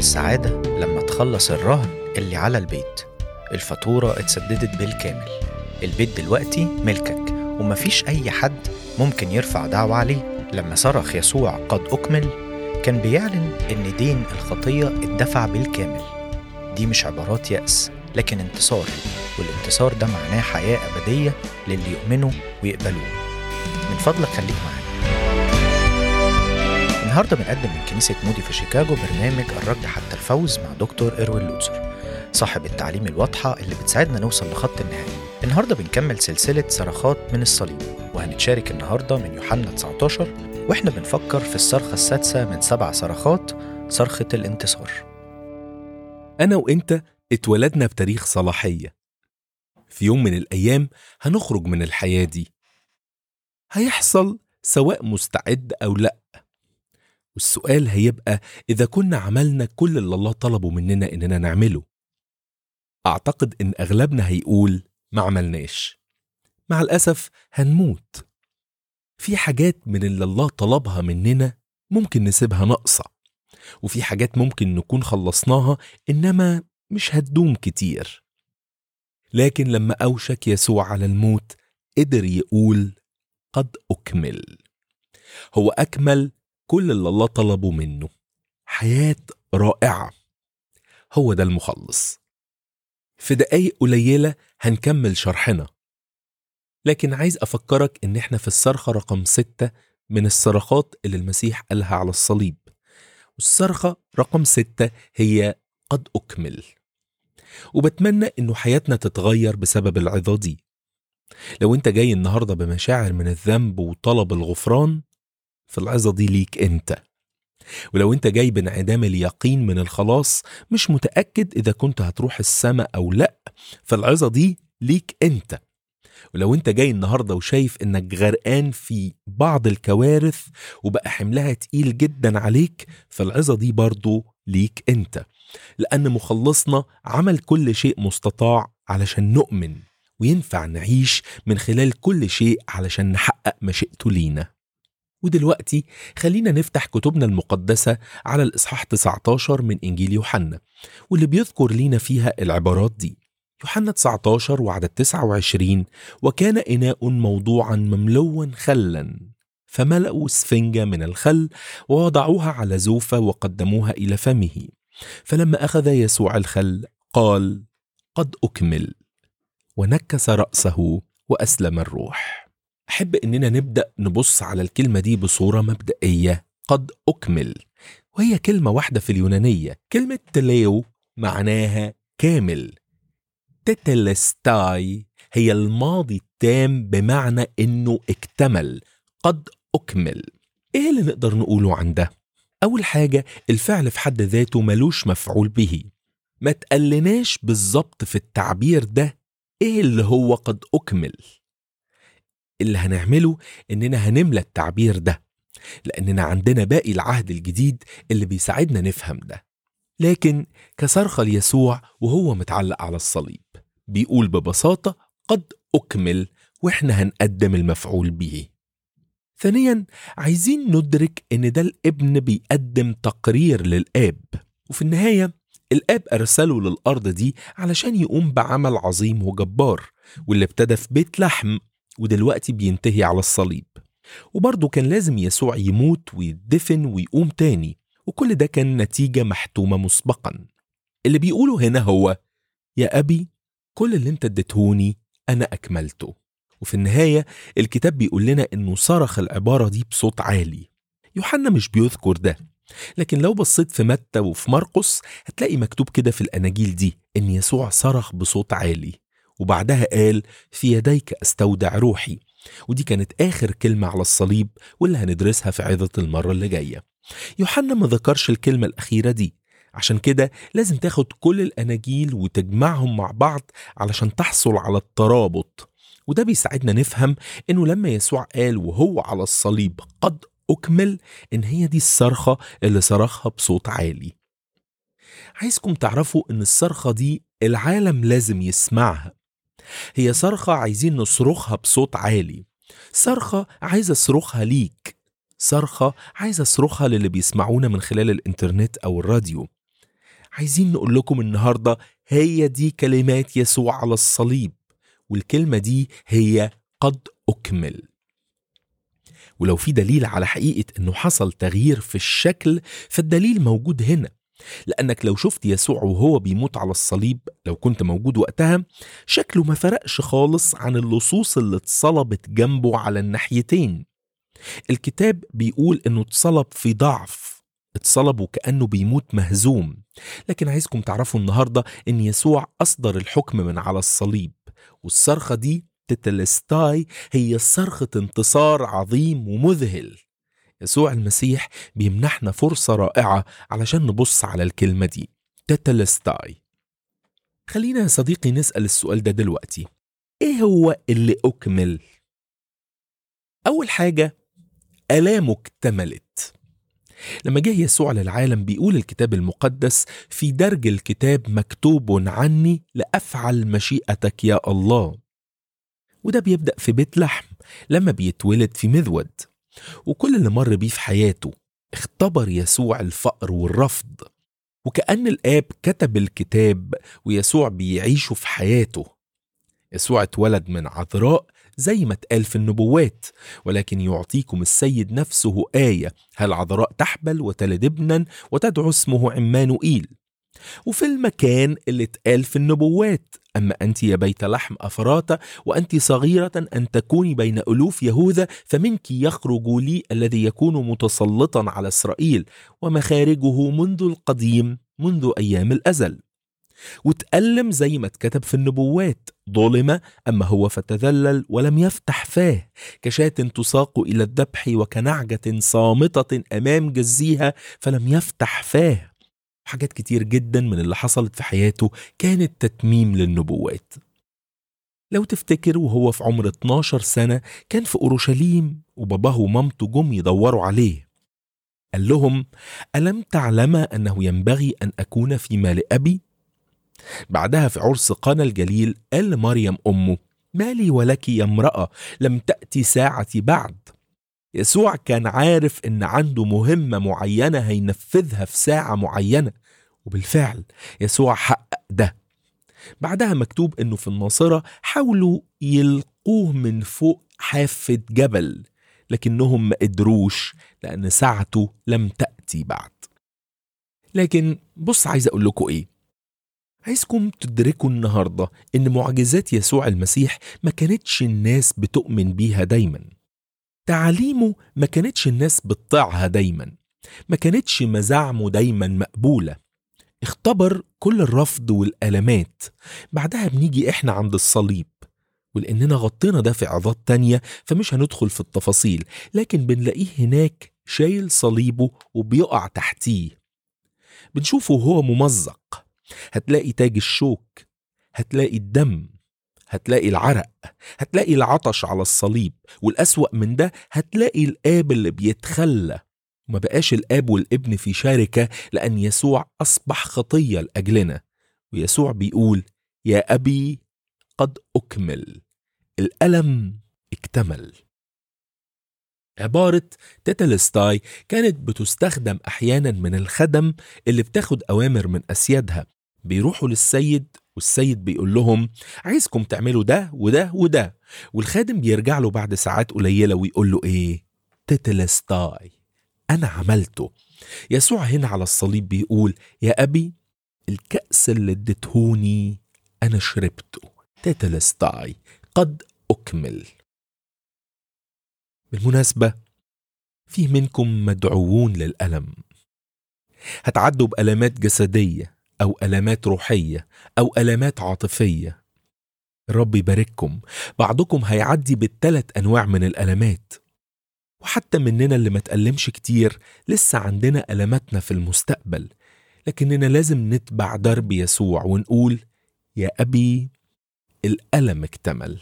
السعادة لما تخلص الرهن اللي على البيت الفاتورة اتسددت بالكامل البيت دلوقتي ملكك ومفيش أي حد ممكن يرفع دعوة عليه لما صرخ يسوع قد أكمل كان بيعلن إن دين الخطية اتدفع بالكامل دي مش عبارات يأس لكن انتصار والانتصار ده معناه حياة أبدية للي يؤمنوا ويقبلوه من فضلك خليك معانا النهارده بنقدم من كنيسة مودي في شيكاغو برنامج الرد حتى الفوز مع دكتور إروين لوتسر صاحب التعليم الواضحة اللي بتساعدنا نوصل لخط النهاية النهارده بنكمل سلسلة صرخات من الصليب وهنتشارك النهارده من يوحنا 19 واحنا بنفكر في الصرخة السادسة من سبع صرخات صرخة الانتصار أنا وإنت اتولدنا بتاريخ صلاحية في يوم من الأيام هنخرج من الحياة دي هيحصل سواء مستعد أو لأ والسؤال هيبقى إذا كنا عملنا كل اللي الله طلبه مننا إننا نعمله أعتقد إن أغلبنا هيقول ما عملناش مع الأسف هنموت في حاجات من اللي الله طلبها مننا ممكن نسيبها ناقصة وفي حاجات ممكن نكون خلصناها إنما مش هتدوم كتير لكن لما أوشك يسوع على الموت قدر يقول قد أكمل هو أكمل كل اللي الله طلبه منه حياة رائعة هو ده المخلص في دقايق قليلة هنكمل شرحنا لكن عايز أفكرك إن إحنا في الصرخة رقم ستة من الصرخات اللي المسيح قالها على الصليب والصرخة رقم ستة هي قد أكمل وبتمنى إنه حياتنا تتغير بسبب العظة دي لو أنت جاي النهاردة بمشاعر من الذنب وطلب الغفران فالعظة دي ليك أنت ولو أنت جاي بانعدام اليقين من الخلاص مش متأكد إذا كنت هتروح السماء أو لأ فالعظة دي ليك أنت ولو انت جاي النهارده وشايف انك غرقان في بعض الكوارث وبقى حملها تقيل جدا عليك فالعظه دي برضو ليك انت لان مخلصنا عمل كل شيء مستطاع علشان نؤمن وينفع نعيش من خلال كل شيء علشان نحقق مشيئته لينا ودلوقتي خلينا نفتح كتبنا المقدسة على الإصحاح 19 من إنجيل يوحنا واللي بيذكر لينا فيها العبارات دي يوحنا 19 وعدد 29 وكان إناء موضوعا مملوا خلا فملأوا سفنجة من الخل ووضعوها على زوفة وقدموها إلى فمه فلما أخذ يسوع الخل قال قد أكمل ونكس رأسه وأسلم الروح أحب إننا نبدأ نبص على الكلمة دي بصورة مبدئية قد أكمل وهي كلمة واحدة في اليونانية كلمة تليو معناها كامل تتلستاي هي الماضي التام بمعنى انه اكتمل قد اكمل ايه اللي نقدر نقوله عن ده اول حاجه الفعل في حد ذاته ملوش مفعول به ما تقلناش بالظبط في التعبير ده ايه اللي هو قد اكمل اللي هنعمله اننا هنملى التعبير ده لاننا عندنا باقي العهد الجديد اللي بيساعدنا نفهم ده لكن كصرخة ليسوع وهو متعلق على الصليب بيقول ببساطة قد أكمل وإحنا هنقدم المفعول به ثانيا عايزين ندرك إن ده الابن بيقدم تقرير للآب وفي النهاية الآب أرسله للأرض دي علشان يقوم بعمل عظيم وجبار واللي ابتدى في بيت لحم ودلوقتي بينتهي على الصليب وبرضه كان لازم يسوع يموت ويدفن ويقوم تاني وكل ده كان نتيجة محتومة مسبقا اللي بيقوله هنا هو يا أبي كل اللي انت اديتهوني أنا أكملته وفي النهاية الكتاب بيقول لنا إنه صرخ العبارة دي بصوت عالي يوحنا مش بيذكر ده لكن لو بصيت في متى وفي مرقس هتلاقي مكتوب كده في الأناجيل دي إن يسوع صرخ بصوت عالي وبعدها قال في يديك أستودع روحي ودي كانت آخر كلمة على الصليب واللي هندرسها في عظة المرة اللي جاية يوحنا ما ذكرش الكلمة الأخيرة دي عشان كده لازم تاخد كل الأناجيل وتجمعهم مع بعض علشان تحصل على الترابط وده بيساعدنا نفهم إنه لما يسوع قال وهو على الصليب قد أكمل إن هي دي الصرخة اللي صرخها بصوت عالي عايزكم تعرفوا إن الصرخة دي العالم لازم يسمعها هي صرخة عايزين نصرخها بصوت عالي صرخة عايز أصرخها ليك صرخة عايز أصرخها للي بيسمعونا من خلال الإنترنت أو الراديو عايزين نقول لكم النهاردة هي دي كلمات يسوع على الصليب والكلمة دي هي قد أكمل ولو في دليل على حقيقة أنه حصل تغيير في الشكل فالدليل موجود هنا لأنك لو شفت يسوع وهو بيموت على الصليب لو كنت موجود وقتها شكله ما فرقش خالص عن اللصوص اللي اتصلبت جنبه على الناحيتين الكتاب بيقول انه اتصلب في ضعف اتصلب وكأنه بيموت مهزوم لكن عايزكم تعرفوا النهاردة ان يسوع أصدر الحكم من على الصليب والصرخة دي تتلستاي هي صرخة انتصار عظيم ومذهل يسوع المسيح بيمنحنا فرصة رائعة علشان نبص على الكلمة دي تتلستاي خلينا يا صديقي نسأل السؤال ده دلوقتي ايه هو اللي أكمل؟ أول حاجة آلامه اكتملت لما جه يسوع للعالم بيقول الكتاب المقدس في درج الكتاب مكتوب عني لأفعل مشيئتك يا الله وده بيبدأ في بيت لحم لما بيتولد في مذود وكل اللي مر بيه في حياته اختبر يسوع الفقر والرفض وكأن الآب كتب الكتاب ويسوع بيعيشه في حياته يسوع اتولد من عذراء زي ما اتقال في النبوات ولكن يعطيكم السيد نفسه آية هل عذراء تحبل وتلد ابنا وتدعو اسمه عمانوئيل وفي المكان اللي اتقال في النبوات أما أنت يا بيت لحم أفراط وأنت صغيرة أن تكوني بين ألوف يهوذا فمنك يخرج لي الذي يكون متسلطا على إسرائيل ومخارجه منذ القديم منذ أيام الأزل وتألم زي ما اتكتب في النبوات ظلم أما هو فتذلل ولم يفتح فاه كشاة تساق إلى الذبح وكنعجة صامتة أمام جزيها فلم يفتح فاه حاجات كتير جدا من اللي حصلت في حياته كانت تتميم للنبوات لو تفتكر وهو في عمر 12 سنة كان في أورشليم وباباه ومامته جم يدوروا عليه قال لهم ألم تعلم أنه ينبغي أن أكون في مال أبي؟ بعدها في عرس قانا الجليل قال لمريم أمه ما لي ولك يا امرأة لم تأتي ساعتي بعد يسوع كان عارف ان عنده مهمة معينة هينفذها في ساعة معينة وبالفعل يسوع حقق ده بعدها مكتوب انه في الناصرة حاولوا يلقوه من فوق حافة جبل لكنهم ما قدروش لأن ساعته لم تأتي بعد لكن بص عايز أقول لكم إيه عايزكم تدركوا النهاردة إن معجزات يسوع المسيح ما كانتش الناس بتؤمن بيها دايماً تعاليمه ما كانتش الناس بتطيعها دايما ما كانتش مزاعمه دايما مقبولة اختبر كل الرفض والألمات بعدها بنيجي احنا عند الصليب ولأننا غطينا ده في عظات تانية فمش هندخل في التفاصيل لكن بنلاقيه هناك شايل صليبه وبيقع تحتيه بنشوفه وهو ممزق هتلاقي تاج الشوك هتلاقي الدم هتلاقي العرق هتلاقي العطش على الصليب والأسوأ من ده هتلاقي الآب اللي بيتخلى وما بقاش الآب والابن في شاركة لأن يسوع أصبح خطية لأجلنا ويسوع بيقول يا أبي قد أكمل الألم اكتمل عبارة تيتلستاي كانت بتستخدم أحيانا من الخدم اللي بتاخد أوامر من أسيادها بيروحوا للسيد والسيد بيقول لهم عايزكم تعملوا ده وده وده والخادم بيرجع له بعد ساعات قليلة ويقول له ايه تتلستاي أنا عملته يسوع هنا على الصليب بيقول يا أبي الكأس اللي اديتهوني أنا شربته تتلستاي قد أكمل بالمناسبة في منكم مدعوون للألم هتعدوا بألمات جسدية أو ألمات روحية أو ألمات عاطفية الرب يبارككم بعضكم هيعدي بالثلاث أنواع من الألمات وحتى مننا اللي ما تألمش كتير لسه عندنا ألماتنا في المستقبل لكننا لازم نتبع درب يسوع ونقول يا أبي الألم اكتمل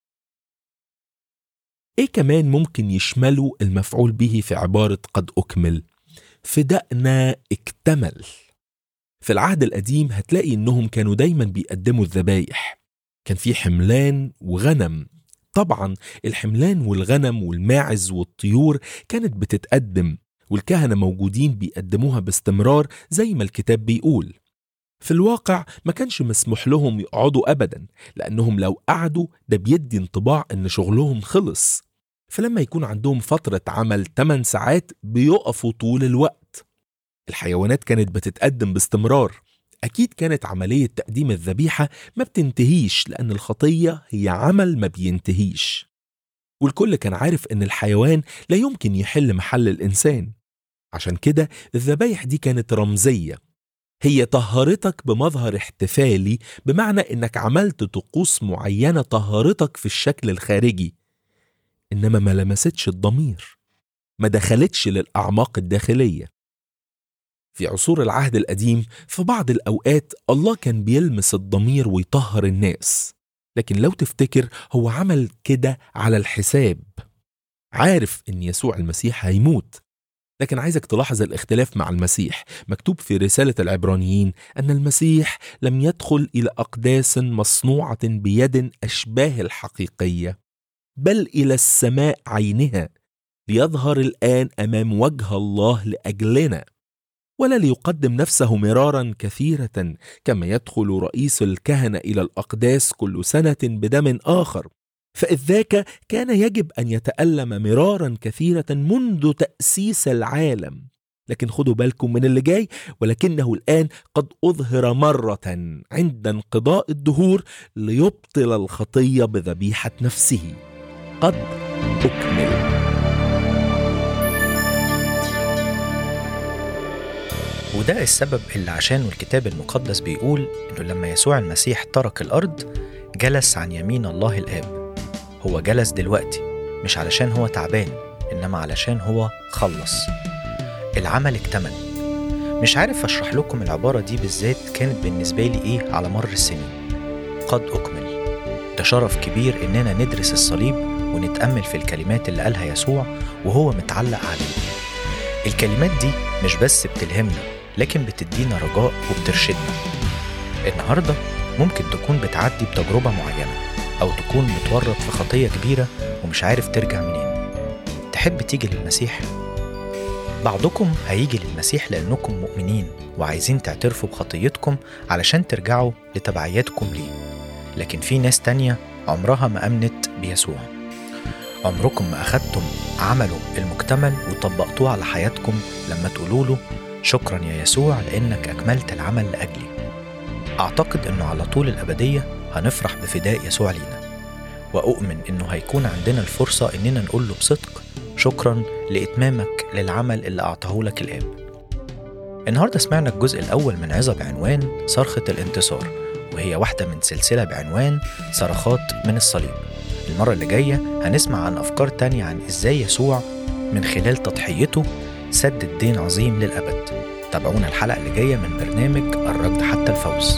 إيه كمان ممكن يشمله المفعول به في عبارة قد أكمل فدائنا اكتمل في العهد القديم هتلاقي إنهم كانوا دايما بيقدموا الذبايح كان في حملان وغنم طبعا الحملان والغنم والماعز والطيور كانت بتتقدم والكهنة موجودين بيقدموها باستمرار زي ما الكتاب بيقول في الواقع ما كانش مسموح لهم يقعدوا أبدا لأنهم لو قعدوا ده بيدي انطباع إن شغلهم خلص فلما يكون عندهم فترة عمل 8 ساعات بيقفوا طول الوقت الحيوانات كانت بتتقدم باستمرار أكيد كانت عملية تقديم الذبيحة ما بتنتهيش لأن الخطية هي عمل ما بينتهيش والكل كان عارف إن الحيوان لا يمكن يحل محل الإنسان عشان كده الذبايح دي كانت رمزية هي طهرتك بمظهر احتفالي بمعنى إنك عملت طقوس معينة طهرتك في الشكل الخارجي إنما ما لمستش الضمير ما دخلتش للأعماق الداخلية في عصور العهد القديم في بعض الأوقات الله كان بيلمس الضمير ويطهر الناس لكن لو تفتكر هو عمل كده على الحساب عارف إن يسوع المسيح هيموت لكن عايزك تلاحظ الاختلاف مع المسيح مكتوب في رسالة العبرانيين أن المسيح لم يدخل إلى أقداس مصنوعة بيد أشباه الحقيقية بل إلى السماء عينها ليظهر الآن أمام وجه الله لأجلنا ولا ليقدم نفسه مرارا كثيرة كما يدخل رئيس الكهنة إلى الأقداس كل سنة بدم آخر فإذ ذاك كان يجب أن يتألم مرارا كثيرة منذ تأسيس العالم لكن خدوا بالكم من اللي جاي ولكنه الآن قد أظهر مرة عند انقضاء الدهور ليبطل الخطية بذبيحة نفسه قد أكمل وده السبب اللي عشانه الكتاب المقدس بيقول إنه لما يسوع المسيح ترك الأرض جلس عن يمين الله الآب هو جلس دلوقتي مش علشان هو تعبان إنما علشان هو خلص العمل اكتمل مش عارف أشرح لكم العبارة دي بالذات كانت بالنسبة لي إيه على مر السنين قد أكمل ده شرف كبير إننا ندرس الصليب ونتأمل في الكلمات اللي قالها يسوع وهو متعلق عليه الكلمات دي مش بس بتلهمنا لكن بتدينا رجاء وبترشدنا النهاردة ممكن تكون بتعدي بتجربة معينة أو تكون متورط في خطية كبيرة ومش عارف ترجع منين تحب تيجي للمسيح؟ بعضكم هيجي للمسيح لأنكم مؤمنين وعايزين تعترفوا بخطيتكم علشان ترجعوا لتبعياتكم ليه لكن في ناس تانية عمرها ما أمنت بيسوع عمركم ما أخدتم عمله المكتمل وطبقتوه على حياتكم لما تقولوا له شكرا يا يسوع لأنك أكملت العمل لأجلي أعتقد أنه على طول الأبدية هنفرح بفداء يسوع لينا وأؤمن أنه هيكون عندنا الفرصة أننا نقول له بصدق شكرا لإتمامك للعمل اللي أعطاه لك الآب النهاردة سمعنا الجزء الأول من عظة بعنوان صرخة الانتصار وهي واحدة من سلسلة بعنوان صرخات من الصليب المرة اللي جاية هنسمع عن أفكار تانية عن إزاي يسوع من خلال تضحيته سدد دين عظيم للأبد تابعونا الحلقة اللي جاية من برنامج الركض حتى الفوز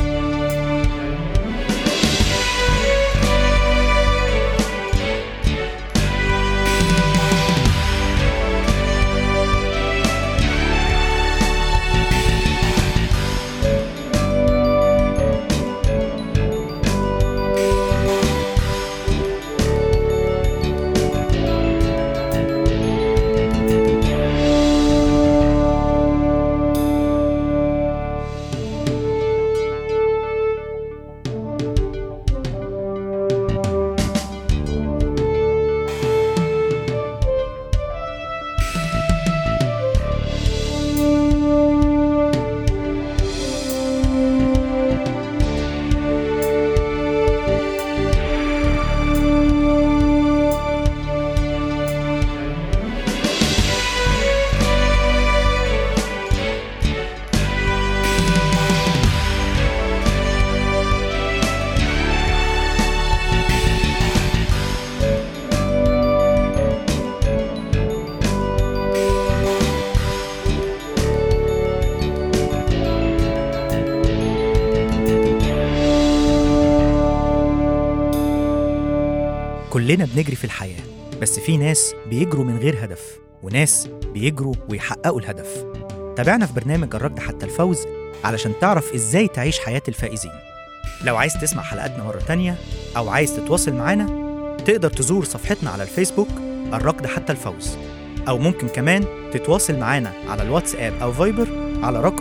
كلنا بنجري في الحياة بس في ناس بيجروا من غير هدف وناس بيجروا ويحققوا الهدف تابعنا في برنامج الركض حتى الفوز علشان تعرف ازاي تعيش حياة الفائزين لو عايز تسمع حلقاتنا مرة تانية أو عايز تتواصل معانا تقدر تزور صفحتنا على الفيسبوك الركض حتى الفوز أو ممكن كمان تتواصل معانا على الواتساب أو فايبر على رقم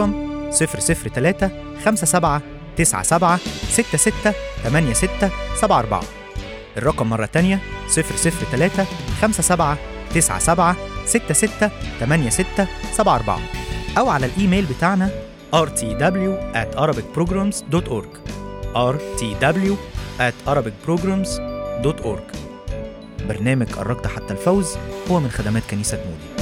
003 57 97 66 86 74 الرقم مرة تانية 003 57 97 66 86 74 أو على الإيميل بتاعنا rtw at arabicprograms.org rtw at arabicprograms.org برنامج قربت حتى الفوز هو من خدمات كنيسة مودي